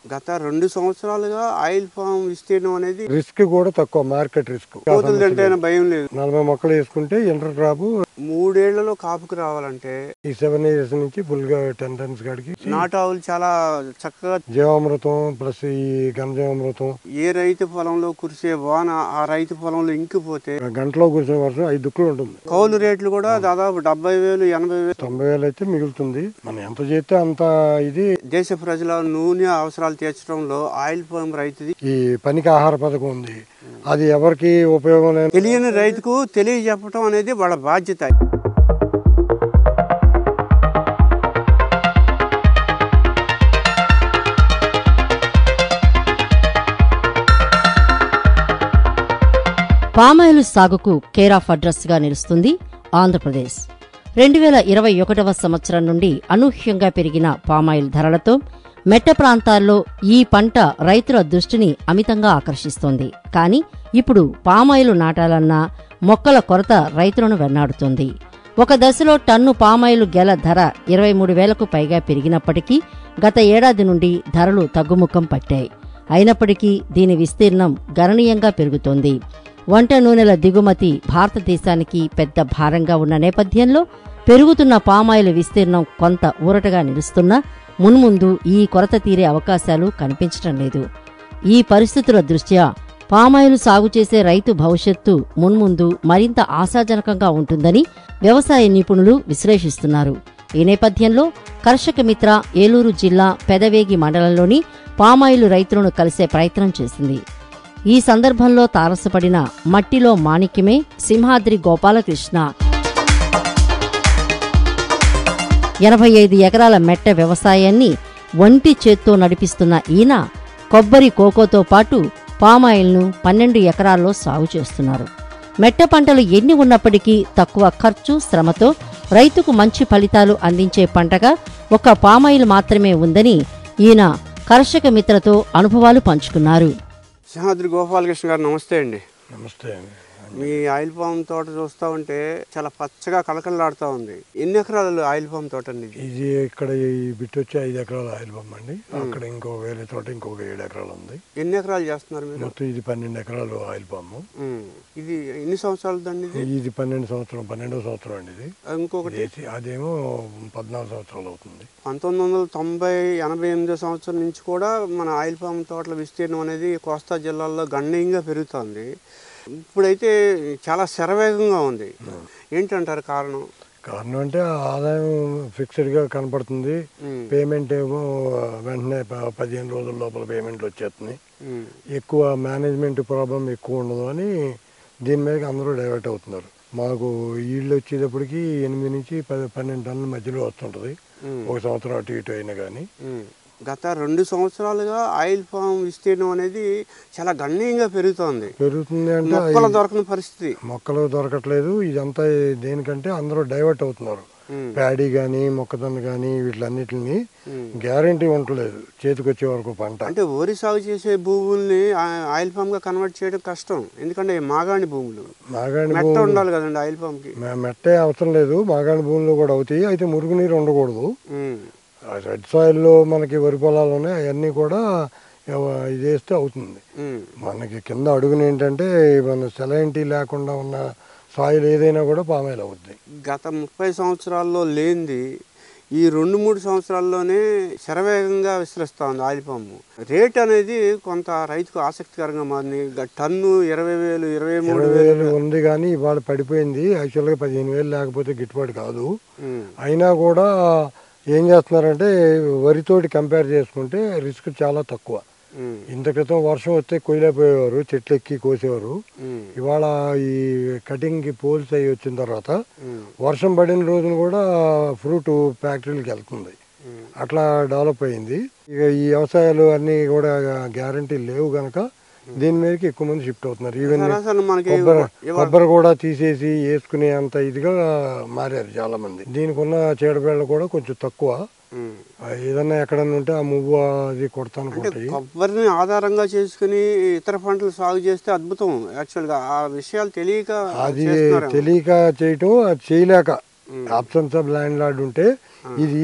గత రెండు సంవత్సరాలుగా ఆయిల్ ఫామ్ విస్తీర్ణం అనేది రిస్క్ కూడా తక్కువ మార్కెట్ రిస్క్ కోతులు తింటేనే భయం లేదు నలభై మొక్కలు వేసుకుంటే ఇంటర్ క్రాప్ మూడేళ్లలో కాపుకు రావాలంటే ఈ సెవెన్ ఇయర్స్ నుంచి ఫుల్ గా టెన్ టన్స్ కాడికి నాటు ఆవులు చాలా చక్కగా జీవామృతం ప్లస్ ఈ ఘనజీవామృతం ఏ రైతు పొలంలో కురిసే వాన ఆ రైతు పొలంలో ఇంకిపోతే గంటలో కూర్చున్న వర్షం ఐదు దుక్కులు ఉంటుంది కౌలు రేట్లు కూడా దాదాపు డెబ్బై వేలు ఎనభై వేలు తొంభై వేలు అయితే మిగులుతుంది మనం ఎంత చేస్తే అంత ఇది దేశ ప్రజల నూనె అవసరాలు తీర్చడంలో ఆయిల్ ఫామ్ రైతుది ఈ పనికి ఆహార పథకం ఉంది అది ఎవరికి ఉపయోగం లేని తెలియని రైతుకు తెలియజెప్పడం అనేది వాళ్ళ బాధ్యత పామాయిల్ సాగుకు కేర్ ఆఫ్ అడ్రస్ గా నిలుస్తుంది ఆంధ్రప్రదేశ్ రెండు వేల ఇరవై ఒకటవ సంవత్సరం నుండి అనూహ్యంగా పెరిగిన పామాయిల్ ధరలతో మెట్ట ప్రాంతాల్లో ఈ పంట రైతుల దృష్టిని అమితంగా ఆకర్షిస్తోంది కానీ ఇప్పుడు పామాయిల్ నాటాలన్నా మొక్కల కొరత రైతులను వెన్నాడుతోంది ఒక దశలో టన్ను పామాయిల్ గెల ధర ఇరవై మూడు వేలకు పైగా పెరిగినప్పటికీ గత ఏడాది నుండి ధరలు తగ్గుముఖం పట్టాయి అయినప్పటికీ దీని విస్తీర్ణం గణనీయంగా పెరుగుతోంది వంట నూనెల దిగుమతి భారతదేశానికి పెద్ద భారంగా ఉన్న నేపథ్యంలో పెరుగుతున్న పామాయిల్ విస్తీర్ణం కొంత ఊరటగా నిలుస్తున్నా మున్ముందు ఈ కొరత తీరే అవకాశాలు కనిపించటం లేదు ఈ పరిస్థితుల దృష్ట్యా పామాయిల్ సాగు చేసే రైతు భవిష్యత్తు మున్ముందు మరింత ఆశాజనకంగా ఉంటుందని వ్యవసాయ నిపుణులు విశ్లేషిస్తున్నారు ఈ నేపథ్యంలో కర్షక మిత్ర ఏలూరు జిల్లా పెదవేగి మండలంలోని పామాయిలు రైతులను కలిసే ప్రయత్నం చేసింది ఈ సందర్భంలో తారసపడిన మట్టిలో మాణిక్యమే సింహాద్రి గోపాలకృష్ణ ఎనభై ఐదు ఎకరాల మెట్ట వ్యవసాయాన్ని ఒంటి చేత్తో నడిపిస్తున్న ఈయన కొబ్బరి కోకోతో పాటు పామాయిల్ను పన్నెండు ఎకరాల్లో సాగు చేస్తున్నారు మెట్ట పంటలు ఎన్ని ఉన్నప్పటికీ తక్కువ ఖర్చు శ్రమతో రైతుకు మంచి ఫలితాలు అందించే పంటగా ఒక పామాయిల్ మాత్రమే ఉందని ఈయన కర్షక మిత్రతో అనుభవాలు పంచుకున్నారు సింహాద్రి గోపాలకృష్ణ గారు నమస్తే అండి నమస్తే అండి మీ ఆయిల్ ఫామ్ తోట చూస్తా ఉంటే చాలా పచ్చగా కలకలలాడుతూ ఉంది ఎన్ని ఎకరాలు ఆయిల్ ఫామ్ తోట అండి ఇది ఇది ఇక్కడ ఈ బిట్ వచ్చి ఐదు ఎకరాల ఆయిల్ బొమ్మ అండి అక్కడ ఇంకో వేరే చోట ఇంకొక ఏడు ఎకరాలు ఉంది ఎన్ని ఎకరాలు చేస్తున్నారు మీరు మొత్తం ఇది పన్నెండు ఎకరాలు ఆయిల్ బొమ్మ ఉమ్. ఇది ఎన్ని సంవత్సరాలు దండి ఇది ఇది పన్నెండు సంవత్సరం పన్నెండో సంవత్సరం అండి ఇది ఇంకొకటి ఇది- అదేమో పద్నాలుగు సంవత్సరాలు అవుతుంది పంతొమ్మిది వందల తొంభై ఎనభై ఎనిమిదో సంవత్సరం నుంచి కూడా మన ఆయిల్ ఫామ్ తోటల విస్తీర్ణం అనేది కోస్తా జిల్లాల్లో గణనీయంగా పెరుగుతోంది ఇప్పుడైతే చాలా శరవేగంగా ఉంది ఏంటంటారు కారణం కారణం అంటే ఆదాయం ఫిక్స్డ్ గా కనపడుతుంది ఉమ్. పేమెంట్ ఏమో వెంటనే ప- పదిహేను రోజుల లోపల పేమెంట్లు వచ్చేస్తున్నాయి ఉమ్. ఎక్కువ మేనేజ్మెంట్ ప్రాబ్లం ఎక్కువ ఉండదు అని దీని మీదకి అందరూ డైవర్ట్ అవుతున్నారు మాకు ఈళ్ళు వచ్చేటప్పటికి ఎనిమిది నుంచి పది పన్నెండు టన్నుల మధ్యలో వస్తుంటుంది ఉమ్. ఒక సంవత్సరం అటు ఇటు అయినా కానీ ఉమ్. గత రెండు సంవత్సరాలుగా ఆయిల్ ఫామ్ విస్తీర్ణం అనేది చాలా గణనీయంగా పెరుగుతోంది పెరుగుతుంది అంటే మొక్కలు దొరకని పరిస్థితి మొక్కలు దొరకట్లేదు ఇదంతా దేనికంటే అందరూ డైవర్ట్ అవుతున్నారు ఉమ్. ప్యాడీ కానీ మొక్కజొన్న కానీ వీటిలన్నిటిని ఉమ్. గ్యారంటీ ఉండలేదు చేతికి వచ్చే వరకు పంట అంటే వరి సాగు చేసే భూముల్ని ఆ- ఆయిల్ ఫామ్ గా కన్వర్ట్ చేయడం కష్టం ఎందుకంటే మాగాణి భూములు మాగాణి మెట్ట భూములు ఉండాలి కదండి ఆయిల్ ఫామ్ కి మె- మెట్టే అవసరం లేదు మాగాణి భూములు కూడా అవుతాయి అయితే మురుగునీరు ఉండకూడదు ఉమ్. ఆ రెడ్ సాయిల్లో మనకి వరి పొలాలు ఉన్నాయి అవన్నీ కూడా ఎవ- ఇది వేస్తే అవుతుంది ఉమ్. మనకి కింద అడుగున ఏంటంటే మన సెలైంటీ లేకుండా ఉన్న సాయిల్ ఏదైనా కూడా పామాయిల్ అవుతుంది గత ముప్పై సంవత్సరాల్లో లేనిది ఈ రెండు మూడు సంవత్సరాల్లోనే శరవేగంగా విస్తరిస్తూ ఉంది ఆయిల్ పామ్ రేట్ అనేది కొంత రైతుకు ఆసక్తికరంగా మారింది గ- టన్ను ఇరవై వేలు ఇరవై మూడు ఇరవై వేలు వేలు ఉంది కానీ ఇవాళ పడిపోయింది యాక్చువల్గా పదిహేను వేలు లేకపోతే గిట్టుబాటు కాదు ఉమ్. అయినా కూడా ఏం చేస్తున్నారంటే వరితోటి కంపేర్ చేసుకుంటే రిస్క్ చాలా తక్కువ ఉమ్. ఇంత క్రితం వర్షం వస్తే కొయ్యలేకపోయేవారు చెట్లు ఎక్కి కోసేవారు ఉమ్. ఇవాళ ఈ కటింగ్కి పోల్స్ అయ్యి వచ్చిన తర్వాత ఉమ్. వర్షం పడిన రోజున కూడా ఫ్రూట్ ఫ్యాక్టరీలకు వెళ్తుంది ఉమ్. అట్లా డెవలప్ అయింది ఇక ఈ వ్యవసాయాలు అన్నీ కూడా గ్యారంటీ లేవు గనక దీని మీదకి ఎక్కువ మంది షిఫ్ట్ అవుతున్నారు ఈవెన్ సరాసరి మనకి కొబ్బరి ఇవాళ కొబ్బరి కూడా తీసేసి వేసుకునే అంత ఇదిగా మారారు చాలా మంది దీనికి ఉన్న చీడపేడలు కూడా కొంచెం తక్కువ ఉమ్. ఆ, ఏదన్నా ఎక్కడన్నా ఉంటే ఆ మువ్వు అది కొడతాను అంటే ఉంటాయి కొబ్బరిని ఆధారంగా చేసుకుని ఇతర పంటలు సాగు చేస్తే అద్భుతం యాక్చువల్గా ఆ విషయాలు తెలియక అది చేస్తున్నారేమో. తెలియక చేయటం అది చేయలేక ఆప్షన్స్ ఆఫ్ ల్యాండ్ లార్డ్ ఉంటే ఇది ఈజీ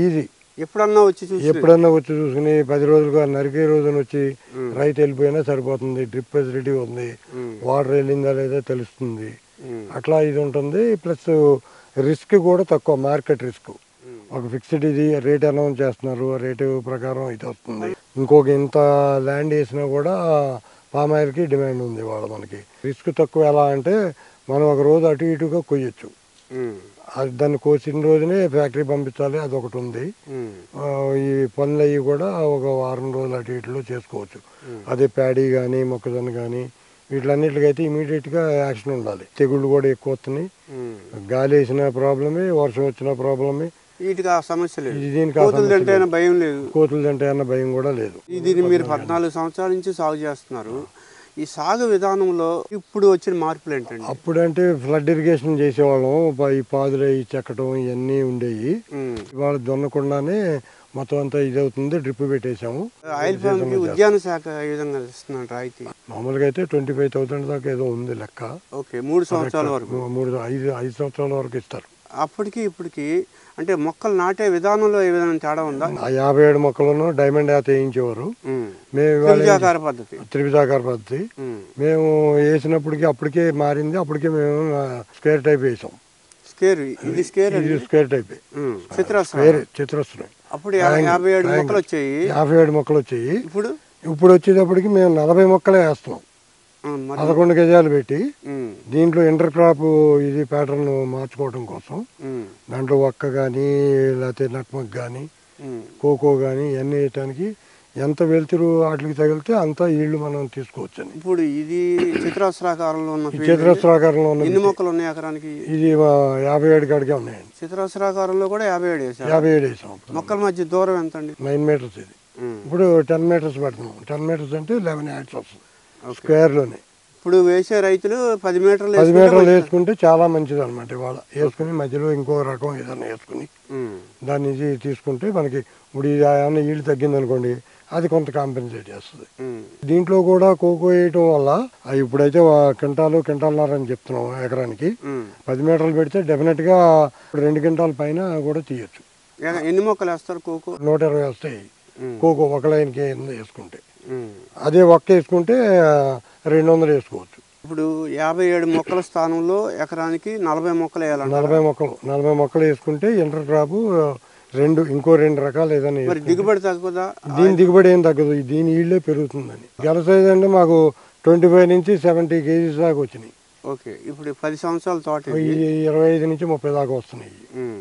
ఎప్పుడన్నా వచ్చి చూసి ఎప్పుడన్నా వచ్చి చూసుకుని పది రోజులుగా నరికే రోజున వచ్చి రైతు వెళ్ళిపోయినా సరిపోతుంది డ్రిప్ ఫెసిలిటీ ఉంది ఉమ్, వాటర్ వెళ్ళిందా లేదా తెలుస్తుంది ఉమ్, అట్లా ఇది ఉంటుంది ప్లస్ రిస్క్ కూడా తక్కువ మార్కెట్ రిస్క్ ఉమ్, ఒక ఫిక్స్డ్ ఇది రేట్ అనౌన్స్ చేస్తున్నారు ఆ రేటు ప్రకారం ఇది వస్తుంది ఇంకొక ఇంత ల్యాండ్ వేసినా కూడా పామ్ ఆయిల్కి డిమాండ్ ఉంది వాళ్ళ మనకి రిస్క్ తక్కువ ఎలా అంటే మనం ఒక రోజు అటు ఇటుగా కొయ్యొచ్చు ఉమ్, అది దాన్ని కోసిన రోజునే ఫ్యాక్టరీ పంపించాలి అది ఒకటి ఉంది ఉమ్, ఆ, ఈ పనులు అవి కూడా ఒక వారం రోజులు అటు ఇటులో చేసుకోవచ్చు అదే ప్యాడీ కానీ మొక్కజొన్న కానీ వీటిలన్నిటికైతే ఇమీడియట్గా యాక్షన్ ఉండాలి తెగుళ్ళు కూడా ఎక్కువ వస్తున్నాయి ఉమ్. గాలి వేసిన ప్రాబ్లమే వర్షం వచ్చిన ప్రాబ్లమే వీటికి ఆ సమస్య లేదు ఇది దీనికి ఆ కోతులు సమస్య తింటే భయం లేదు కోతులు తింటే అన్న భయం కూడా లేదు దీన్ని మీరు పద్నాలుగు సంవత్సరాల నుంచి సాగు చేస్తున్నారు ఈ సాగు విధానంలో ఇప్పుడు వచ్చిన మార్పులు ఏంటండి అప్పుడంటే ఫ్లడ్ ఇరిగేషన్ చేసేవాళ్ళం ప- ఈ పాదులు అవి చెక్కడం ఇవన్నీ ఉండేవి ఉమ్. ఇవాళ దున్నకుండానే మొత్తం అంతా ఇది అవుతుంది డ్రిప్ పెట్టేశాము ఆయిల్ ఫామ్ కి ఉద్యాన శాఖ ఏ విధంగా ఇస్తున్నాడు రాయితీ మామూలుగా అయితే ట్వంటీ ఫైవ్ థౌసండ్ దాకా ఏదో ఉంది లెక్క ఓకే మూడు సంవత్సరాల వరకు మూ- మూడు ఐదు ఐదు సంవత్సరాల వరకు ఇస్తారు అప్పటికి ఇప్పటికి అంటే మొక్కలు నాటే విధానంలో ఏ విధంగా తేడా ఉందా ఆ యాభై ఏడు మొక్కలను డైమండ్ యాత వేయించేవారు ఉమ్. మేము ఇవాళ త్రిభుజాకార పద్ధతి త్రివిధాకార పద్ధతి ఉమ్. మేము వేసినప్పటికీ అప్పటికే మారింది అప్పటికే మేము స్క్వేర్ టైప్ వేసాం స్కేర్ ఇది స్కేర్ ఇది స్క్వేర్ టైప్ ఉమ్. చిత్రాస్త్రం వేరే చిత్రస్తున్నాయి అప్పుడు యా- యాభై ఏడు మొక్కలు వచ్చాయి యాభై ఏడు మొక్కలు వచ్చాయి ఇప్పుడు ఇప్పుడు వచ్చేటప్పటికి మేము నలభై మొక్కలే వేస్తున్నాం ఆ, మరి పదకొండు గజాలు పెట్టి ఉమ్. దీంట్లో ఇంటర్ క్రాప్ ఇది ప్యాటర్న్ మార్చుకోవడం కోసం ఉమ్. దాంట్లో ఒక్క కానీ లేకపోతే నట్మక్ కానీ ఉమ్. కోకో కానీ ఇవన్నీ వేయటానికి ఎంత వెళ్తురు వాటికి తగిలితే అంత ఈళ్ళు మనం తీసుకోవచ్చని ఇప్పుడు ఇది చిత్రాస్త్రాకారంలో ఉన్న ఈ field చతురస్రాకారంలో ఉన్న ఎన్ని మొక్కలు ఉన్నాయి ఎకరానికి ఇది ఆ, యాభై ఏడు కాడికే ఉన్నాయండి చిత్రాస్త్రాకారంలో కూడా యాభై ఏడు వేసారు యాభై ఏడు వేసాం మొక్కల మధ్య దూరం ఎంత అండి నైన్ మీటర్స్ ఇది ఉమ్. ఇప్పుడు టెన్ మీటర్స్ పెడుతున్నాం టెన్ మీటర్స్ అంటే లెవెన్ యాడ్స్ వస్తుంది స్క్వేర్లోనే ఇప్పుడు వేసే రైతులు పది మీటర్లు పది వేసుకుంటే మీటర్లు వేసుకుంటే చాలా మంచిది అనమాట ఇవాళ వేసుకుని మధ్యలో ఇంకో రకం ఏదైనా వేసుకుని ఉమ్. దాన్ని ఇది తీసుకుంటే మనకి ఇప్పుడు ఇది ఏమైనా ఈల్డ్ తగ్గింది అనుకోండి అది కొంత కాంపెన్సేట్ చేస్తుంది ఉమ్. దీంట్లో కూడా కోకో వేయటం వల్ల ఆ ఇప్పుడైతే ఆ క్వింటాలు క్వింటాలన్నర అని చెప్తున్నాం ఎకరానికి ఉమ్. పది మీటర్లు పెడితే డెఫినెట్గా రెండు క్వింటాల పైన కూడా తీయచ్చు ఎ- ఎన్ని మొక్కలు వేస్తారు కోకో నూట ఇరవై వస్తాయి ఉమ్. కోకో ఒక లైన్కి వేసుకుంటే ఉమ్. అదే ఒక్క వేసుకుంటే ఆ, రెండు వందలు వేసుకోవచ్చు ఇప్పుడు యాభై ఏడు మొక్కల స్థానంలో ఎకరానికి నలభై మొక్కలు వేయాలంట నలభై మొక్కలు నలభై మొక్కలు వేసుకుంటే ఇంటర్ క్రాప్ ఆ, రెండు ఇంకో రెండు రకాలు ఏదైనా మరి వేసుకుంటే దిగుబడి తగ్గుదా దీని దిగుబడి ఏం తగ్గదు దీని ఈళ్ళే పెరుగుతుందని గెల సైజ్ అంటే మాకు ట్వంటీ ఫైవ్ నుంచి సెవెంటీ కేజీస్ దాకా వచ్చినాయి ఓకే ఇప్పుడు పది సంవత్సరాల తోట ఇది. ఈ ఇరవై ఐదు నుంచి ముప్పై దాకా వస్తున్నాయి ఉమ్.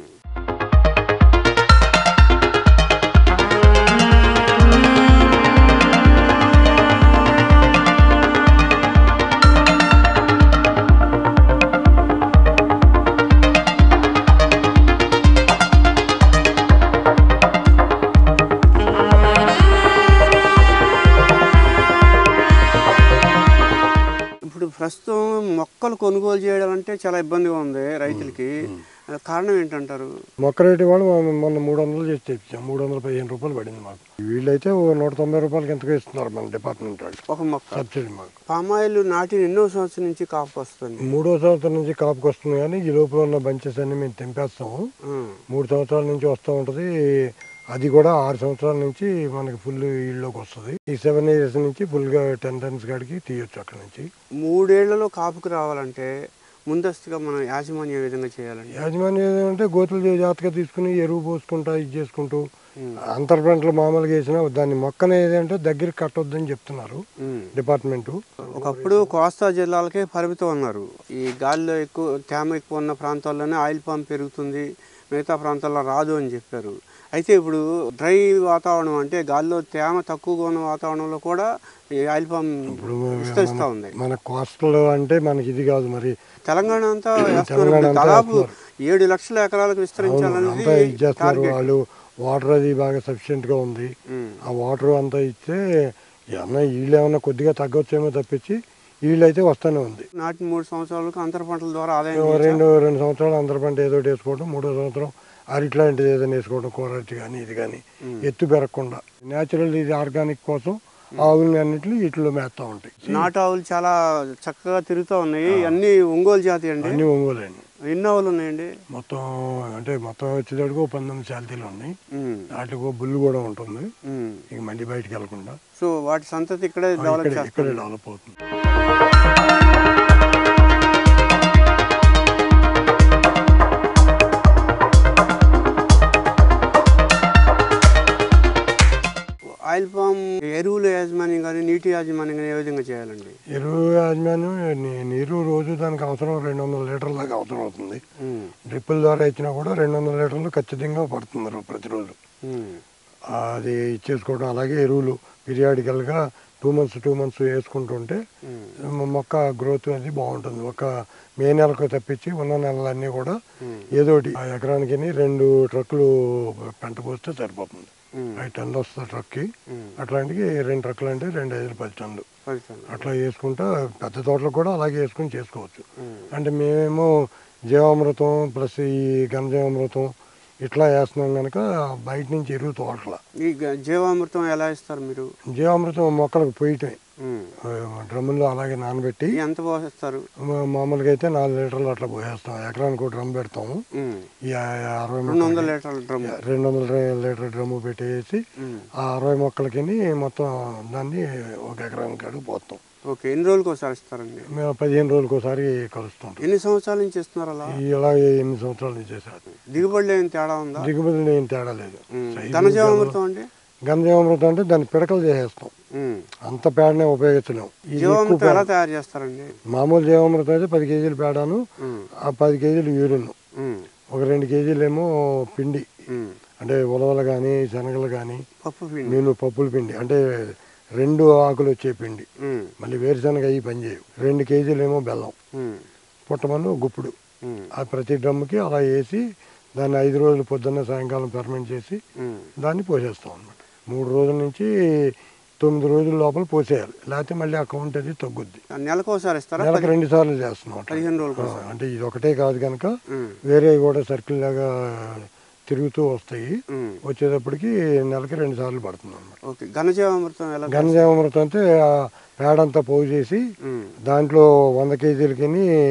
ఇప్పుడు ప్రస్తుతం మొక్కలు కొనుగోలు చేయడం అంటే చాలా ఇబ్బందిగా ఉంది రైతులకి కారణం ఏంటంటారు మొక్క రేటు వాళ్ళు మొన్న మూడు వందలు చేసి తెప్పించాం మూడు వందల పదిహేను రూపాయలు పడింది మాకు వీళ్ళైతే ఓ నూట తొంభై రూపాయలకి ఎంతగా ఇస్తున్నారు మన డిపార్ట్మెంట్ వాళ్ళు ఒక మొక్క సబ్సిడీ మాకు పామాయిల్ నాటిన ఎన్నో సంవత్సరం నుంచి కాపు వస్తుంది మూడో సంవత్సరం నుంచి కాపుకి వస్తుంది కానీ ఈ లోపల ఉన్న బంచెస్ అన్ని మేము తెంపేస్తాము ఉమ్. మూడు సంవత్సరాల నుంచి వస్తూ ఉంటుంది అది కూడా ఆరు సంవత్సరాల నుంచి మనకి ఫుల్ ఈల్డ్లోకి వస్తుంది ఈ సెవెన్ ఇయర్స్ నుంచి ఫుల్గా టెన్ టన్స్ కాడికి తీయొచ్చు అక్కడ నుంచి మూడేళ్లలో కాపుకి రావాలంటే ముందస్తుగా మనం యాజమాన్యం ఏ విధంగా చేయాలండి యాజమాన్యం ఏదంటే గోతులు జాగ్రత్తగా తీసుకుని ఎరువు పోసుకుంటా ఇది చేసుకుంటూ ఉమ్. అంతర్ పంటలు మామూలుగా వేసినా దాన్ని మొక్కనే ఏదంటే దగ్గరికి కట్టొద్దని చెప్తున్నారు ఉమ్. డిపార్ట్మెంటు ఒకప్పుడు కోస్తా జిల్లాలకే పరిమితం ఉన్నారు ఈ గాలిలో ఎక్కువ తేమ ఎక్కువ ఉన్న ప్రాంతాల్లోనే ఆయిల్ పామ్ పెరుగుతుంది మిగతా ప్రాంతాల్లో రాదు అని చెప్పారు అయితే ఇప్పుడు డ్రై వాతావరణం అంటే గాలిలో తేమ తక్కువగా ఉన్న వాతావరణంలో కూడా ఈ ఆయిల్ పామ్ విస్తరిస్తూ ఉంది మన కోస్టల్ అంటే మనకి ఇది కాదు మరి తెలంగాణ అంతా వేస్తున్నారు. తెలంగాణ అంతా దాదాపు వేస్తున్నారు. ఏడు లక్షల ఎకరాలకు విస్తరించాలనేది అంతా ఇది చేస్తున్నారు టార్గెట్ వాళ్ళు వాటర్ అది బాగా సఫిషియెంట్ గా ఉంది ఉమ్. ఆ వాటర్ అంతా ఇస్తే ఏమన్నా వీళ్ళు ఏమన్నా కొద్దిగా తగ్గొచ్చేమో తప్పించి వీళ్ళు అయితే వస్తూనే ఉంది నాటిన మూడు సంవత్సరాలకు అంతర పంటల ద్వారా ఆదాయం ఓ చేయొచ్చా? రెండు రెండు సంవత్సరాలు అందరి పంట ఏదో ఒకటి వేసుకోవడం మూడో సంవత్సరం అరిట్లాంటిది ఏదైనా వేసుకోవడం కూరటి కానీ ఇది కానీ ఎత్తు పెరగకుండా న్యాచురల్ ఇది ఆర్గానిక్ కోసం ఆవులని అన్నింటినీ వీటిలో మేస్తా ఉంటాయి నాటు ఆవులు చాలా చక్కగా తిరుగుతూ ఉన్నాయి అన్ని ఒంగోలు జాతి అండి అన్ని ఒంగోలండి ఎన్ని ఆవులు ఉన్నాయండి మొత్తం అంటే మొత్తం వచ్చేటప్పుడు పంతొమ్మిది శాలరీలు ఉన్నాయి ఉమ్, వాటికి ఒక బుల్లు కూడా ఉంటుంది ఉమ్. ఇక మళ్ళీ బయటికి వెళ్ళకుండా సో వాటి సంతతి ఇక్కడే డెవలప్ ఇక్కడ చేస్తారు ఇక్కడే డెవలప్ అవుతుంది ఆయిల్ పామ్ ఎరువుల యాజమాన్యం కానీ నీటి యాజమాన్యం కానీ ఏ విధంగా చేయాలండి ఎరువు యాజమాన్యం నీ- నీరు రోజు దానికి అవసరం రెండు వందల లీటర్ల దాకా అవసరం అవుతుంది ఉమ్, డ్రిప్పుల ద్వారా ఇచ్చినా కూడా రెండు వందల లీటర్లు ఖచ్చితంగా పడుతుంది రో- ప్రతిరోజు ఉమ్, అది ఇచ్చేసుకోవడం అలాగే ఎరువులు పీరియాడికల్గా టూ మంత్స్ టూ మంత్స్ వేసుకుంటుంటే ఉమ్, మ- మొక్క గ్రోత్ అనేది బాగుంటుంది ఒక మే నెలకు తప్పించి ఉన్న నెలలన్నీ కూడా ఉమ్, ఏదో ఒకటి ఆ ఎకరానికి రెండు ట్రక్కులు పెంట పోస్తే సరిపోతుంది ఉమ్, ఐదు టన్నులు వస్తుంది ట్రక్కి ఉమ్. అట్లాంటివి రెండు ట్రక్కులు అంటే రెండు ఐదు పది టన్నులు ఫలితం. అట్లా వేసుకుంటా పెద్ద తోటలకు కూడా అలాగే వేసుకుని చేసుకోవచ్చు ఉమ్, అంటే మేమేమో జీవామృతం ప్లస్ ఈ ఘనజీవామృతం ఇట్లా వేస్తున్నాం కనుక బయట నుంచి ఎరువు తోటల ఈ గ- జీవామృతం ఎలా ఇస్తారు మీరు జీవామృతం మొక్కలకు పోయటమే ఉమ్, ఆ, డ్రమ్ముల్లో అలాగే నానబెట్టి ఎంత పోసేస్తారు మా- మామూలుగా అయితే నాలుగు లీటర్లు అట్లా పోసేస్తాం ఎకరానికి ఒక డ్రమ్ పెడతాము ఉమ్, ఈ ఆ- అరవై రెండు వందల మొక్కలకి లీటర్ల డ్రమ్ రెండు వందల రే- లీటర్ డ్రమ్ము పెట్టేసి ఉమ్, ఆ అరవై మొక్కలకి మొత్తం దాన్ని ఒక ఎకరానికి అడుగు పోతాం ఓకే ఎన్ని రోజులకు ఒకసారి ఇస్తారండి మేము పదిహేను రోజులకు ఒకసారి కలుస్తుంటాం ఎన్ని సంవత్సరాల నుంచి ఇస్తున్నారు అలా ఇలాగే ఎనిమిది సంవత్సరాల నుంచి చేశారు దిగుబడిలో ఏం తేడా ఉందా దిగుబడిలో ఏం తేడా లేదు ఉమ్, సైజు, ఘనజీవామృతం అండి గంధజీవామృతం అంటే దాన్ని పిడకలు చేసేస్తాం ఉమ్, అంత పేడనే ఉపయోగించలేము ఇది ఎక్కువ జీవామృతం పేడ ఎలా తయారు చేస్తారండి మామూలు జీవామృతం అయితే పది కేజీలు పేడాను ఉమ్, ఆ పది కేజీలు యూరిన్ ఉమ్, ఒక రెండు కేజీలు ఏమో పిండి ఉమ్, అంటే ఉలవలు కానీ శనగలు కానీ పప్పు పిండి నేను పప్పుల పిండి అంటే రెండు ఆకులు వచ్చే పిండి ఉమ్, మళ్ళీ వేరుశనగ అవి పనిచేయవు రెండు కేజీలు ఏమో బెల్లం ఉమ్, పుట్టమన్ను గుప్పుడు ఉమ్, ఆ ప్రతి డ్రమ్ముకి అలా వేసి దాన్ని ఐదు రోజులు పొద్దున్న సాయంకాలం ఫెర్మెంట్ చేసి ఉమ్, దాన్ని పోసేస్తాం అనమాట మూడు రోజుల నుంచి తొమ్మిది రోజుల లోపల పోసేయాలి లేకపోతే మళ్ళీ ఆ కౌంట్ అది తగ్గుద్ది నెలకు ఒకసారి ఇస్తారా నెలకు రెండు సార్లు చేస్తున్నాం అట్లా. పదిహేను రోజులకు ఆ, అంటే ఇది ఒకటే కాదు కనుక ఉమ్, వేరే కూడా సర్కిల్ లాగా తిరుగుతూ వస్తాయి ఉమ్, వచ్చేటప్పటికి నెలకి రెండు సార్లు పడుతుంది అనమాట ఓకే ఘనజీవామృతం ఎలా ఘనజీవామృతం అంటే ఆ పేడంతా పోగు చేసి ఉమ్, దాంట్లో వంద కేజీలకి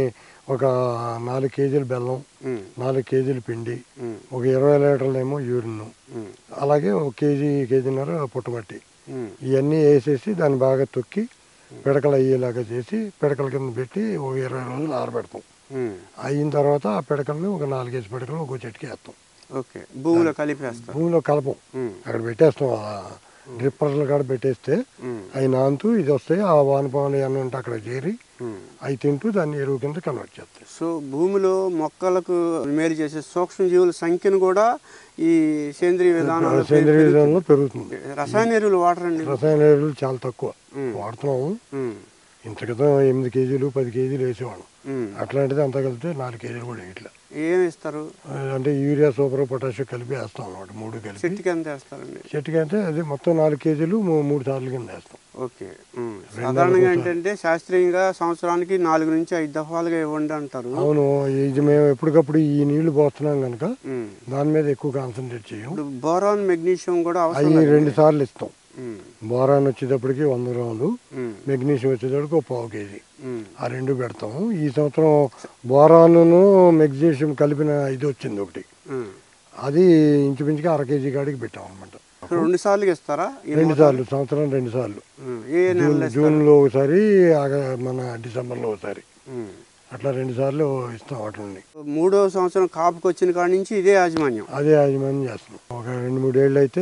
ఒక నాలుగు కేజీలు బెల్లం ఉమ్, నాలుగు కేజీలు పిండి ఉమ్, ఒక ఇరవై లీటర్లేమో యూరిన్ ఉమ్, అలాగే ఒక కేజీ కేజీన్నర పుట్టమట్టి ఉమ్, ఇవన్నీ వేసేసి దాన్ని బాగా తొక్కి పిడకలు అయ్యేలాగా చేసి పిడకల కింద పెట్టి ఒక ఇరవై రోజులు ఆరబెడతాం ఉమ్, అయిన తర్వాత ఆ పిడకల్ని ఒక నాలుగేసి పిడకలు ఒక చెట్టుకి వేస్తాం ఓకే భూమిలో కలిపేస్తారు భూమిలో కలపం ఉమ్, అక్కడ పెట్టేస్తాం ఆ డ్రిప్పర్లు కాడ పెట్టేస్తే ఉమ్, అవి నానుతూ ఇది వస్తాయి ఆ వానపాములు ఏమన్నా ఉంటే అక్కడ చేరి ఉమ్. అవి తింటూ దాన్ని ఎరువు కింద కన్వర్ట్ చేస్తాయి సో భూమిలో మొక్కలకు మేలు చేసే సూక్ష్మజీవుల సంఖ్యను కూడా ఈ సేంద్రియ విధానంలో సేంద్రీయ విధానంలో పెరుగుతుంది రసాయన ఎరువులు వాడరండి రసాయన ఎరువులు చాలా తక్కువ ఉమ్. వాడుతున్నాము ఉమ్, ఇంత క్రితం ఎనిమిది కేజీలు పది కేజీలు వేసేవాళ్ళం ఉమ్. అట్లాంటిది అంతా కలిపితే నాలుగు కేజీలు కూడా వేయట్లే ఏమి ఇస్తారు అంటే యూరియా సూపర్ పొటాషియం కలిపి వేస్తాం అన్నమాట మూడు కలిపి చెట్టుకి ఎంత వేస్తారండి చెట్టుకి అంటే అది మొత్తం నాలుగు కేజీలు మూ- మూడు సార్లు కింద వేస్తాం ఓకే ఉమ్. సాధారణంగా ఏంటంటే శాస్త్రీయంగా సంవత్సరానికి నాలుగు నుంచి ఐదు దఫాలుగా ఇవ్వండి అంటారు అవును ఇది మేము ఎప్పటికప్పుడు ఈ నీళ్లు పోస్తున్నాం కనుక ఉమ్. దాని మీద ఎక్కువ కాన్సన్ట్రేట్ చేయం ఇప్పుడు బోరాన్ మెగ్నీషియం కూడా అవసరం అవి లేదు. రెండు సార్లు ఇస్తాం ఉమ్, బోరాన్ వచ్చేటప్పటికి వంద గ్రాములు ఉమ్, మెగ్నీషియం వచ్చేటప్పటికి ఒక పావు కేజీ ఉమ్, ఆ రెండు పెడతాము ఈ సంవత్సరం బోరాను మెగ్నీషియం కలిపిన ఇది వచ్చింది ఒకటి ఉమ్. అది ఇంచుమించుగా అర కేజీ కాడికి పెట్టాం అనమాట రెండు సార్లు ఇస్తారా ఈ రెండు మోతాదు? సార్లు సంవత్సరం రెండు సార్లు ఉమ్. ఏ జూన్ నెలలో ఇస్తారు? జూన్లో ఒకసారి ఆగ- మన డిసెంబర్లో ఒకసారి ఉమ్. అట్లా రెండు సార్లు ఇస్తాం వాటిని మూడో సంవత్సరం కాపుకి వచ్చిన కాడి నుంచి ఇదే యాజమాన్యం అదే యాజమాన్యం చేస్తున్నాం ఒక రెండు మూడేళ్ళు అయితే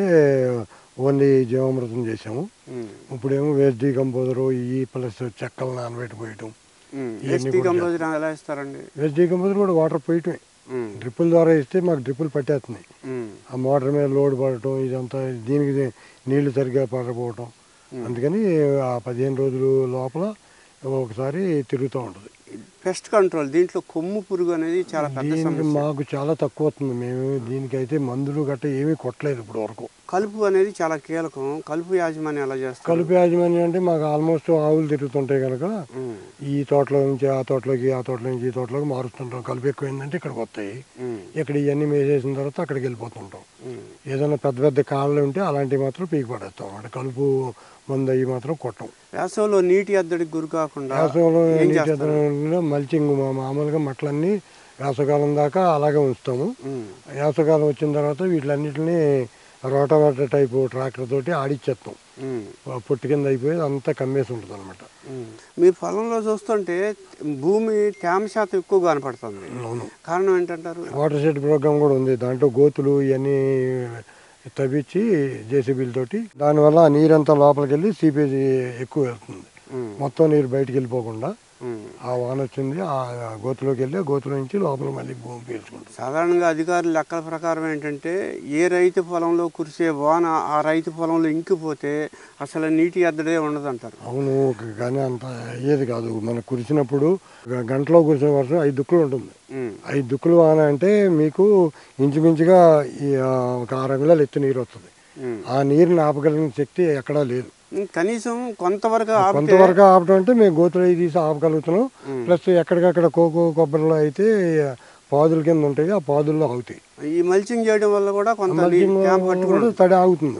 ఓన్లీ జీవామృతం చేసాము ఉమ్, ఇప్పుడేమో వేస్ట్ డీకంపోజరు ఈ ప్లస్ చెక్కలు నానబెట్టిపోయటం ఉమ్. ఇవన్నీ ఎస్టీ కూడా కంపోజర్ ఎలా ఇస్తారండి వేస్ట్ డీకంపోజర్ కూడా వాటర్ పోయటమే ఉమ్, డ్రిప్పుల ద్వారా ఇస్తే మాకు డ్రిప్పులు పట్టేస్తున్నాయి ఉమ్, ఆ మోటార్ మీద లోడ్ పడటం ఇదంతా దీనికి ది- నీళ్లు సరిగ్గా పడకపోవటం అందుకని ఆ పదిహేను రోజులు లోపల ఒకసారి తిరుగుతూ ఉంటుంది పెస్ట్ కంట్రోల్ దీంట్లో కొమ్ము పురుగు అనేది చాలా పెద్ద దీనికి సమస్య మాకు చాలా తక్కువ వస్తుంది మేము దీనికైతే మందులు గట్ట ఏమీ కొట్టలేదు ఇప్పుడు వరకు కలుపు అనేది చాలా కీలకం కలుపు యాజమాన్యం ఎలా చేస్తారు కలుపు యాజమాన్యం అంటే మాకు ఆల్మోస్ట్ ఆవులు తిరుగుతుంటాయి కనుక ఉమ్, ఈ తోటలో నుంచి ఆ తోటలోకి ఆ తోటలో నుంచి ఈ తోటలోకి మారుస్తుంటాం కలుపు ఎక్కువైందంటే ఇక్కడికి వస్తాయి ఉమ్, ఇక్కడ ఇవన్నీ మేసేసిన తర్వాత అక్కడికి వెళ్ళిపోతుంటాం ఉమ్, ఏదైనా పెద్ద పెద్ద కాళ్ళు ఉంటే అలాంటివి మాత్రం పీకి పడేస్తాం అంటే కలుపు మందు అవి మాత్రం కొట్టం వేసవిలో నీటి ఎద్దడికి గురి కాకుండా వేసవిలో ఏం నీటి చేస్తారు ఎద్దడంలో మల్చింగ్ మా మామూలుగా మట్లన్నీ వేసవకాలం దాకా అలాగే ఉంచుతాము ఉమ్, వేసవకాలం వచ్చిన తర్వాత వీటిలన్నిటిని రోటవేటర్ టైపు ట్రాక్టర్ తోటి ఆడిచ్చేస్తాం ఉమ్, పొట్టు కింద అయిపోయి అంతా కమ్మేసి ఉంటుంది అనమాట ఉమ్. మీ పొలంలో చూస్తుంటే భూమి తేమ శాతం ఎక్కువ కనపడుతుంది అవును కారణం ఏంటంటారు వాటర్ షెడ్ ప్రోగ్రామ్ కూడా ఉంది దాంట్లో గోతులు ఇవన్నీ తవ్వించి జేసీబీల తోటి దానివల్ల ఆ నీరంతా లోపలికి వెళ్ళి సీపేజీ ఎక్కువ వెళ్తుంది ఉమ్, మొత్తం నీరు బయటికి వెళ్ళిపోకుండా ఉమ్. ఆ వాన వచ్చింది ఆ గోతులోకి వెళ్ళి ఆ గోతులో నుంచి లోపల మళ్ళీ భూమి పీల్చుకుంటుంది సాధారణంగా అధికారుల లెక్కల ప్రకారం ఏంటంటే ఏ రైతు పొలంలో కురిసే వాన ఆ రైతు పొలంలో ఇంకిపోతే అసలు నీటి ఎద్దడే ఉండదంటారు అవును కానీ అంత అయ్యేది కాదు మన కురిసినప్పుడు గ- గంటలో కురిసిన వర్షం ఐదు దుక్కులు ఉంటుంది ఉమ్, ఐదు దుక్కులు వాన అంటే మీకు ఇంచుమించుగా ఈ, ఆ, ఒక ఆరు అంగుళాలు ఎత్తు నీరు వస్తుంది ఉమ్. ఆ నీరుని ఆపగలిగిన శక్తి ఎక్కడా లేదు కనీసం కొంతవరకు ఆపితే కొంతవరకు ఆపడం అంటే మేము గోతులు అవి తీసి ఆపగలుగుతున్నాం ప్లస్ ఎక్కడికక్కడ కోకో కొబ్బరిలో అయితే పాదుల కింద ఉంటాయి ఆ పాదుల్లో ఆగుతాయి ఈ మల్చింగ్ చేయడం వల్ల కూడా కొంత నీ- మల్చింగ్ తేమ వల్ల పట్టుకుని కూడా తడి ఆగుతుంది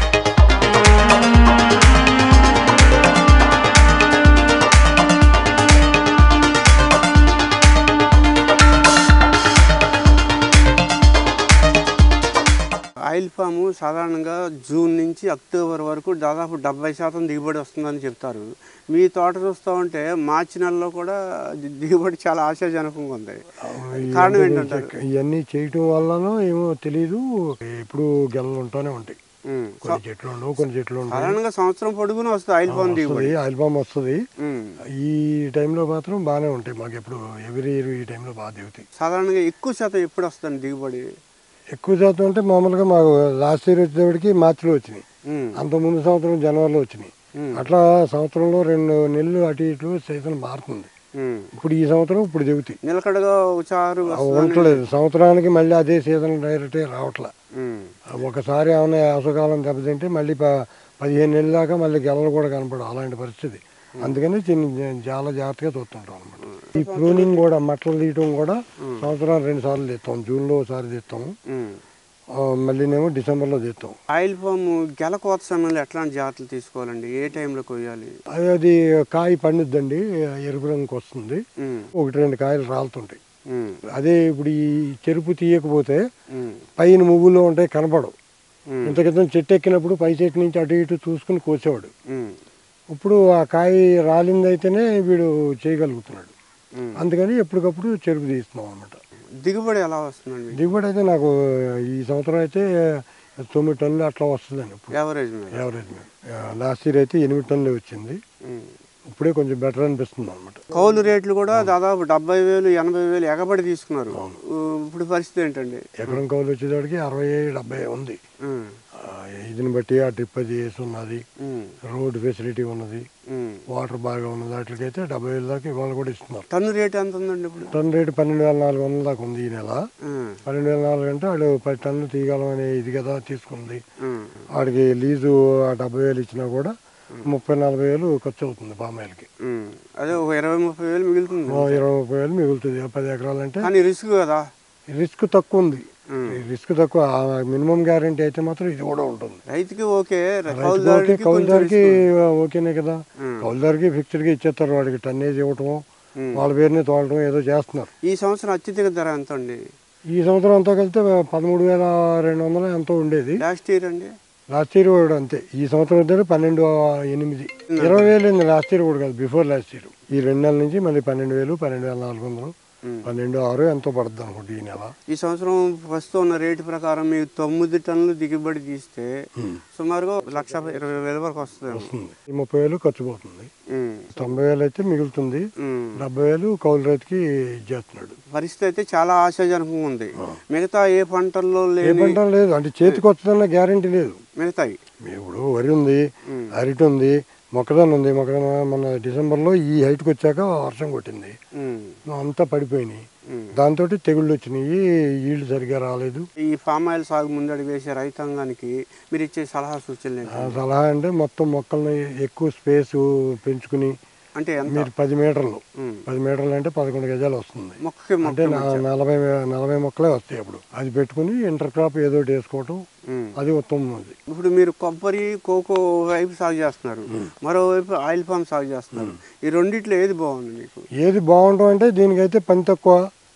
ఆయిల్ పాము సాధారణంగా జూన్ నుంచి అక్టోబర్ వరకు దాదాపు డెబ్బై శాతం దిగుబడి వస్తుందని చెప్తారు మీ తోట చూస్తూ ఉంటే మార్చి నెలలో కూడా ది- దిగుబడి చాలా ఆశాజనకంగా ఉంది కారణం ఏంటంటారు ఇవన్నీ చేయటం వల్లనో ఏమో తెలీదు ఎప్పుడు గెలలు ఉంటానే ఉంటాయి ఉమ్. కొన్ని చెట్లు ఉండవు కొన్ని చెట్లు ఉంటాయి సాధారణంగా సంవత్సరం పొడుగున వస్తుంది ఆయిల్ పాము దిగుబడి వస్తుంది ఆయిల్ బాంబ్ వస్తుంది ఉమ్. ఈ టైంలో మాత్రం బాగానే ఉంటాయి మాకు ఎప్పుడు ఎవ్రీ ఇయర్ ఈ టైంలో బాగా దిగుతాయి సాధారణంగా ఎక్కువ శాతం ఎప్పుడు వస్తుంది దిగుబడి ఎక్కువ శాతం అంటే మామూలుగా మాకు లాస్ట్ ఇయర్ వచ్చేటప్పటికి మార్చిలో వచ్చినాయి ఉమ్. అంత ముందు సంవత్సరం జనవరిలో వచ్చినాయి ఉమ్. అట్లా సంవత్సరంలో రెండు నెలలు అటు ఇటు సీజన్ మారుతుంది ఉమ్. ఇప్పుడు ఈ సంవత్సరం ఇప్పుడు దిగుతాయి నిలకడగా ఉచారు ఆ ఉండట్లేదు సంవత్సరానికి మళ్ళీ అదే సీజన్ డైరెక్టే రావట్లే ఉమ్. ఒకసారి ఏమైనా వేసవకాలం దెబ్బతింటే మళ్ళీ ప- పదిహేను నెలల దాకా మళ్ళీ గెలలు కూడా కనపడవు అలాంటి పరిస్థితి అందుకని చిన్న చాలా జాగ్రత్తగా చూస్తుంటాం అనమాట ఈ ప్రూనింగ్ కూడా మట్టలు తీయటం కూడా సంవత్సరం రెండు సార్లు తీస్తాం జూన్లో ఒకసారి తీస్తాము ఉమ్. ఆ, మళ్ళీనేమో డిసెంబర్లో తీస్తాం ఆయిల్ పాము గెల కోత సమయంలో ఎట్లాంటి జాగ్రత్తలు తీసుకోవాలండి ఏ టైంలో కొయ్యాలి అది అది కాయ పండుద్దండి ఎరుపు రంగుకి వస్తుంది ఉమ్. ఒకటి రెండు కాయలు రాలుతుంటాయి ఉమ్. అదే ఇప్పుడు ఈ చెరుపు తీయకపోతే ఉమ్. పైన ముగ్గులు ఉంటాయి కనపడవు ఉమ్. ఇంత క్రితం చెట్టు ఎక్కినప్పుడు పై చెట్టు నుంచి అటు ఇటు చూసుకుని కోసేవాడు ఉమ్. ఇప్పుడు ఆ కాయ రాలిందైతేనే వీడు చేయగలుగుతున్నాడు ఉమ్. అందుకని ఎప్పటికప్పుడు చెరుపు తీస్తున్నాం అనమాట దిగుబడి ఎలా వస్తుందండి దిగుబడి అయితే నాకు ఈ సంవత్సరం అయితే తొమ్మిది టన్నులు అట్లా వస్తుందండి ఇప్పుడు యావరేజ్ మీద యావరేజ్ మీద లాస్ట్ ఇయర్ అయితే ఎనిమిది టన్నులు వచ్చింది ఉమ్. ఇప్పుడే కొంచెం బెటర్ అనిపిస్తుంది అనమాట కౌలు రేట్లు కూడా దాదాపు డెబ్బై వేలు ఎనభై వేలు ఎగబడి తీసుకున్నారు ఊ, ఇప్పుడు పరిస్థితి ఏంటండి ఎకరం కౌలు వచ్చేటప్పటికి అరవై డెబ్బై ఉంది ఉమ్. ఆ, ఇదిని బట్టి ఆ ట్రిప్ అది వేసి ఉన్నది ఉమ్. రోడ్ ఫెసిలిటీ ఉన్నది ఉమ్. వాటర్ బాగా ఉన్నది వాటికైతే డెబ్బై వేల దాకా ఇవాళ కూడా ఇస్తున్నారు టన్ను రేట్ ఎంత ఉందండి ఇప్పుడు టన్ రేటు పన్నెండు వేల నాలుగు వందల దాకా ఉంది ఈ నెల ఉమ్. పన్నెండు వేల నాలుగు అంటే వాడు పది టన్నులు తీయగలం అనే ఇది కదా తీసుకుంది ఉమ్. వాడికి లీజు ఆ డెబ్బై వేలు ఇచ్చినా కూడా ముప్పై నలభై వేలు ఖర్చు అవుతుంది పామాయిల్కి ఉమ్. అదే ఒక ఇరవై ముప్పై వేలు మిగులుతుంది ఓ ఇరవై ముప్పై వేలు మిగులుతుంది ఆ పది ఎకరాలు అంటే కానీ రిస్క్ కదా రిస్క్ తక్కువ ఉంది ఉమ్. రిస్క్ తక్కువ మినిమం గ్యారంటీ అయితే మాత్రం ఇది కూడా ఉంటుంది రైతుకి ఓకే రైతుకి ఓకే కౌలుదారుడికి కొంచెం కౌలుదారికి risk. ఓకేనే కదా ఉమ్. కౌలుదారికి ఫిక్స్డ్గా ఇచ్చేస్తారు వాడికి టన్నేజ్ ఇవ్వటం ఉమ్. వాళ్ళ పేరుని తోలటం ఏదో చేస్తున్నారు ఈ సంవత్సరం అత్యధిక ధర ఎంత అండి ఈ సంవత్సరం అంతా కలిస్తే పదమూడు వేల రెండు వందలు ఎంతో ఉండేది లాస్ట్ ఇయర్ అండి లాస్ట్ ఇయర్ కూడా అంతే ఈ సంవత్సరం అయితే పన్నెండు ఎనిమిది ఇరవై వేలు అయింది లాస్ట్ ఇయర్ కూడా కాదు బిఫోర్ లాస్ట్ ఇయర్ ఈ రెండు నెలల నుంచి మళ్ళీ పన్నెండు వేలు పన్నెండు వేల నాలుగు వందలు ఉమ్. పన్నెండు ఆరు ఎంతో పడుతుంది అనుకుంటే ఈ నెల ఈ సంవత్సరం ప్రస్తుతం ఉన్న రేటు ప్రకారం మీకు తొమ్మిది టన్నులు దిగుబడి తీస్తే సుమారుగా లక్ష ఇరవై వేల వరకు వస్తుంది వస్తుంది ఈ ముప్పై వేలు ఖర్చు పోతుంది ఉమ్. తొంభై వేలు అయితే మిగులుతుంది ఉమ్. డెబ్బై వేలు కౌలు రైతుకి ఇచ్చేస్తున్నాడు పరిస్థితి అయితే చాలా ఆశాజనకంగా ఉంది మిగతా ఏ పంటల్లో ఏ లేని పంట లేదు అంటే చేతికి వస్తుందన్న గ్యారంటీ లేదు మిగతాయి ఇప్పుడు వరి ఉంది ఉమ్. అరటి ఉంది మొక్కజొన్న ఉంది మొక్కజొన్న మన డిసెంబర్లో ఈ హైట్కి వచ్చాక వర్షం కొట్టింది ఉమ్. అంతా పడిపోయినాయి ఉమ్. దాంతో తెగుళ్ళు వచ్చినాయి ఈళ్ళు సరిగా రాలేదు ఈ ఫామ్ ఆయిల్ సాగు ముందడుగు వేసే రైతాంగానికి మీరు ఇచ్చే సలహా సూచనలు ఏంటి ఆ సలహా అంటే మొత్తం మొక్కల్ని ఎక్కువ స్పేస్ పెంచుకుని అంటే ఎంత మీరు పది మీటర్లు ఉమ్. పది మీటర్లు అంటే పదకొండు గజాలు వస్తుంది మొక్కకి అంటే మొక్క నా- నలభై నలభై మొక్కలే వస్తాయి అప్పుడు అది పెట్టుకుని ఇంటర్ క్రాప్ ఏదో ఒకటి వేసుకోవటం ఉమ్. అది ఉత్తమం అది ఇప్పుడు మీరు కొబ్బరి కోకో వైపు సాగు చేస్తున్నారు మరోవైపు ఆయిల్ పామ్ సాగు చేస్తున్నారు ఈ రెండిట్లో ఏది బాగుంది మీకు ఏది బాగుంటాం అంటే దీనికైతే పని తక్కువ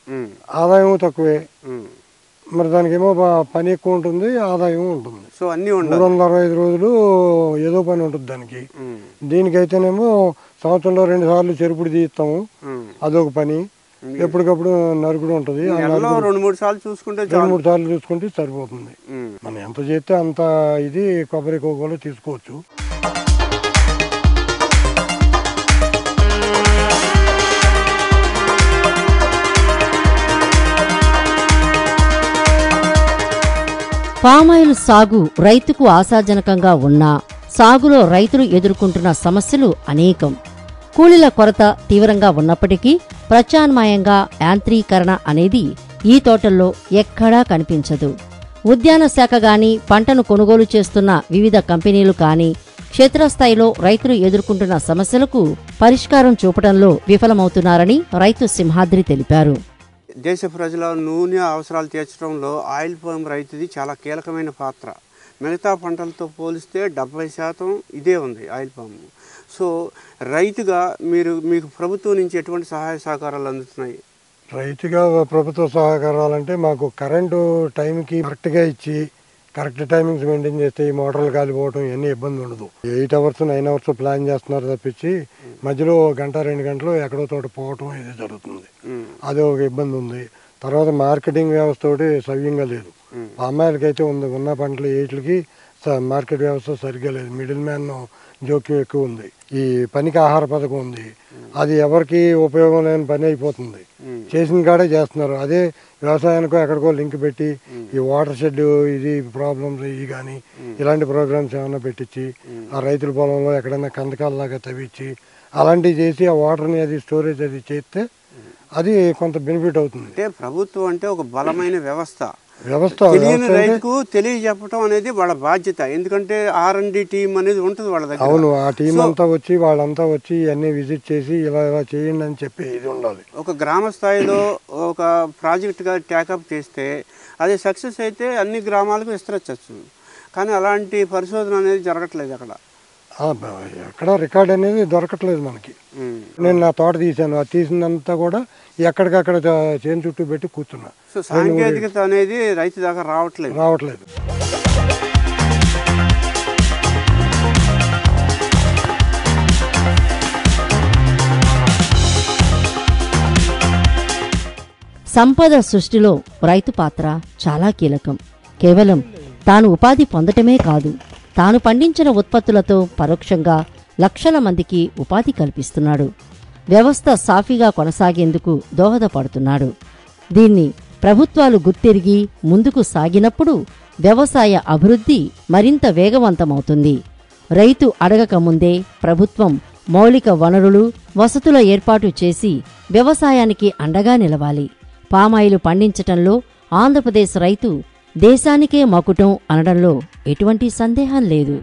ఉమ్, ఆదాయం తక్కువే ఉమ్. మరి దానికి ఏమో బా- పని ఎక్కువ ఉంటుంది ఆదాయం ఉంటుంది సో అన్నీ మూడు ఉండాలి వందల అరవై ఐదు రోజులు ఏదో పని ఉంటుంది దానికి ఉమ్, దీనికైతేనేమో సంవత్సరంలో రెండు సార్లు చెరుపుడు తీస్తాము ఉమ్. అదొక పని ఎప్పటికప్పుడు నరుకుడు ఉంటుంది ఆ నెలలో నరుకుడు రెండు మూడు సార్లు చూసుకుంటే రెండు చాలు మూడు సార్లు చూసుకుంటే సరిపోతుంది ఉమ్. మనం ఎంత చేస్తే అంత ఇది కొబ్బరి కోకోలో తీసుకోవచ్చు పామాయిల్ సాగు రైతుకు ఆశాజనకంగా ఉన్నా సాగులో రైతులు ఎదుర్కొంటున్న సమస్యలు అనేకం కూలీల కొరత తీవ్రంగా ఉన్నప్పటికీ ప్రత్యామ్నాయంగా యాంత్రీకరణ అనేది ఈ తోటల్లో ఎక్కడా కనిపించదు ఉద్యాన శాఖ గాని పంటను కొనుగోలు చేస్తున్న వివిధ కంపెనీలు కానీ క్షేత్రస్థాయిలో రైతులు ఎదుర్కొంటున్న సమస్యలకు పరిష్కారం చూపడంలో విఫలమవుతున్నారని రైతు సింహాద్రి తెలిపారు దేశ ప్రజల నూనె అవసరాలు తీర్చడంలో ఆయిల్ పామ్ రైతుది చాలా కీలకమైన పాత్ర మిగతా పంటలతో పోలిస్తే డెబ్బై శాతం ఇదే ఉంది ఆయిల్ పామ్ సో రైతుగా మీరు మీకు ప్రభుత్వం నుంచి ఎటువంటి సహాయ సహకారాలు అందుతున్నాయి రైతుగా ప్రభుత్వ సహకారాలంటే మాకు కరెంటు టైంకి కరెక్ట్గా ఇచ్చి కరెక్ట్ టైమింగ్స్ మెయింటైన్ చేస్తే ఈ మోటార్లు కాలిపోవడం ఇవన్నీ ఇబ్బంది ఉండదు eight hours nine hours plan చేస్తున్నారు తప్పించి మధ్యలో ఓ గంట రెండు గంటలు ఎక్కడో చోట పోవటం ఇది జరుగుతుంది ఉమ్, అది ఒక ఇబ్బంది ఉంది తర్వాత మార్కెటింగ్ వ్యవస్థ ఒకటి సవ్యంగా లేదు అమ్మాయిలకి అయితే ఉంది ఉన్న పంటలు వీటికి మార్కెట్ వ్యవస్థ సరిగ్గా లేదు మిడిల్ మ్యాన్ జోక్యం ఎక్కువ ఉంది ఈ పనికి ఆహార పథకం ఉంది అది ఎవరికి ఉపయోగం లేని పని అయిపోతుంది ఉమ్, చేసిన కాడే చేస్తున్నారు అదే వ్యవసాయానికో ఎక్కడికో లింక్ పెట్టి ఈ వాటర్ షెడ్ ఇది ప్రాబ్లమ్స్ ఇవి కానీ ఇలాంటి ప్రోగ్రామ్స్ ఏమైనా పెట్టించి ఆ రైతుల పొలంలో ఎక్కడైనా కందకాలలాగా తవ్వించి అలాంటివి చేసి ఆ వాటర్ని అది స్టోరేజ్ అది చేస్తే అది కొంత బెనిఫిట్ అవుతుంది అంటే ప్రభుత్వం అంటే ఒక బలమైన వ్యవస్థ వ్యవస్థ తెలియని వ్యవస్థ అంటే- రైతుకు తెలియజెప్పడం అనేది వాళ్ళ బాధ్యత ఎందుకంటే ఆర్ అండ్ డి టీం అనేది ఉంటుంది వాళ్ళ దగ్గర అవును ఆ టీం అంతా వచ్చి వాళ్ళంతా వచ్చి ఇవన్నీ విజిట్ చేసి ఇలా ఇలా చేయండి అని చెప్పి ఇది ఉండాలి ఒక గ్రామ స్థాయిలో ఒక ప్రాజెక్ట్గా ట్యాకప్ చేస్తే అది సక్సెస్ అయితే అన్ని గ్రామాలకు విస్తరించవచ్చు కానీ అలాంటి పరిశోధన అనేది జరగట్లేదు అక్కడ ఆ, బ- ఎక్కడ రికార్డ్ అనేది దొరకట్లేదు మనకి ఉమ్. నేను నా తోట తీశాను అది తీసిందంతా కూడా ఎక్కడికక్కడ చే- చేను చుట్టూ పెట్టి కూర్చున్నా సో సాంకేతికత అనేది రైతు దాకా రావట్లేదు రావట్లేదు సంపద సృష్టిలో రైతు పాత్ర చాలా కీలకం కేవలం తాను ఉపాధి పొందటమే కాదు తాను పండించిన ఉత్పత్తులతో పరోక్షంగా లక్షల మందికి ఉపాధి కల్పిస్తున్నాడు వ్యవస్థ సాఫీగా కొనసాగేందుకు దోహదపడుతున్నాడు దీన్ని ప్రభుత్వాలు గుర్తెరిగి ముందుకు సాగినప్పుడు వ్యవసాయ అభివృద్ధి మరింత వేగవంతమవుతుంది రైతు అడగక ముందే ప్రభుత్వం మౌలిక వనరులు వసతుల ఏర్పాటు చేసి వ్యవసాయానికి అండగా నిలవాలి పామాయిలు పండించటంలో ఆంధ్రప్రదేశ్ రైతు దేశానికే మకుటం అనడంలో ఎటువంటి సందేహం లేదు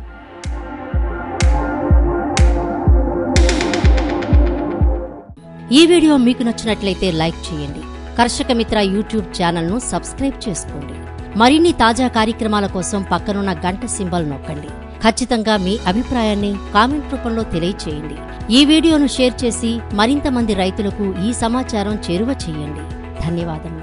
ఈ వీడియో మీకు నచ్చినట్లయితే లైక్ చేయండి కర్షక మిత్ర యూట్యూబ్ ఛానల్ను సబ్స్క్రైబ్ చేసుకోండి మరిన్ని తాజా కార్యక్రమాల కోసం పక్కనున్న గంట సింబల్ నొక్కండి ఖచ్చితంగా మీ అభిప్రాయాన్ని కామెంట్ రూపంలో తెలియచేయండి ఈ వీడియోను షేర్ చేసి మరింత మంది రైతులకు ఈ సమాచారం చేరువ చేయండి ధన్యవాదములు